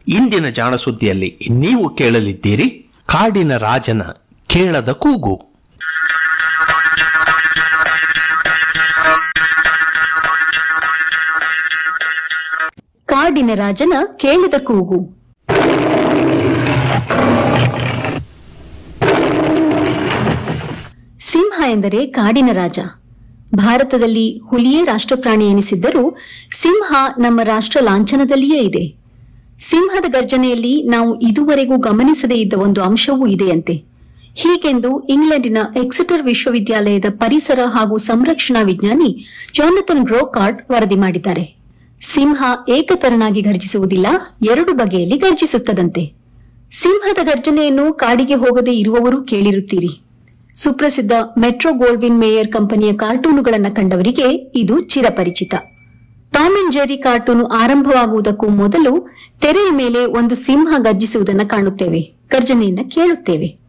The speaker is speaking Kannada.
ಇಂದಿನ ಜಾಣ ಸುದ್ದಿಯಲ್ಲಿ ನೀವು ಕೇಳಲಿದ್ದೀರಿ ಕಾಡಿನ ರಾಜನ ಕೇಳದ ಕೂಗು ಕಾಡಿನ ರಾಜನ ಕೇಳಿದ ಕೂಗು ಸಿಂಹ ಎಂದರೆ ಕಾಡಿನ ರಾಜ ಭಾರತದಲ್ಲಿ ಹುಲಿಯೇ ರಾಷ್ಟ್ರಪ್ರಾಣಿ ಎನಿಸಿದ್ದರೂ ಸಿಂಹ ನಮ್ಮ ರಾಷ್ಟ್ರ ಲಾಂಛನದಲ್ಲಿಯೇ ಇದೆ ಸಿಂಹದ ಗರ್ಜನೆಯಲ್ಲಿ ನಾವು ಇದುವರೆಗೂ ಗಮನಿಸದೇ ಇದ್ದ ಒಂದು ಅಂಶವೂ ಇದೆಯಂತೆ ಹೀಗೆಂದು ಇಂಗ್ಲೆಂಡಿನ ಎಕ್ಸೆಟರ್ ವಿಶ್ವವಿದ್ಯಾಲಯದ ಪರಿಸರ ಹಾಗೂ ಸಂರಕ್ಷಣಾ ವಿಜ್ಞಾನಿ ಜಾನಥನ್ ಗ್ರೋಕಾರ್ಡ್ ವರದಿ ಮಾಡಿದ್ದಾರೆ ಸಿಂಹ ಏಕತರನಾಗಿ ಗರ್ಜಿಸುವುದಿಲ್ಲ ಎರಡು ಬಗೆಯಲ್ಲಿ ಗರ್ಜಿಸುತ್ತದಂತೆ ಸಿಂಹದ ಗರ್ಜನೆಯನ್ನು ಕಾಡಿಗೆ ಹೋಗದೆ ಇರುವವರು ಕೇಳಿರುತ್ತೀರಿ ಸುಪ್ರಸಿದ್ಧ ಮೆಟ್ರೋ ಗೋಲ್ಡ್ವಿನ್ ಮೇಯರ್ ಕಂಪನಿಯ ಕಾರ್ಟೂನುಗಳನ್ನು ಕಂಡವರಿಗೆ ಇದು ಚಿರಪರಿಚಿತ ಟಾಮ್ ಅಂಡ್ ಜೆರಿ ಕಾರ್ಟೂನು ಆರಂಭವಾಗುವುದಕ್ಕೂ ಮೊದಲು ತೆರೆಯ ಮೇಲೆ ಒಂದು ಸಿಂಹ ಗರ್ಜಿಸುವುದನ್ನು ಕಾಣುತ್ತೇವೆ ಗರ್ಜನೆಯನ್ನ ಕೇಳುತ್ತೇವೆ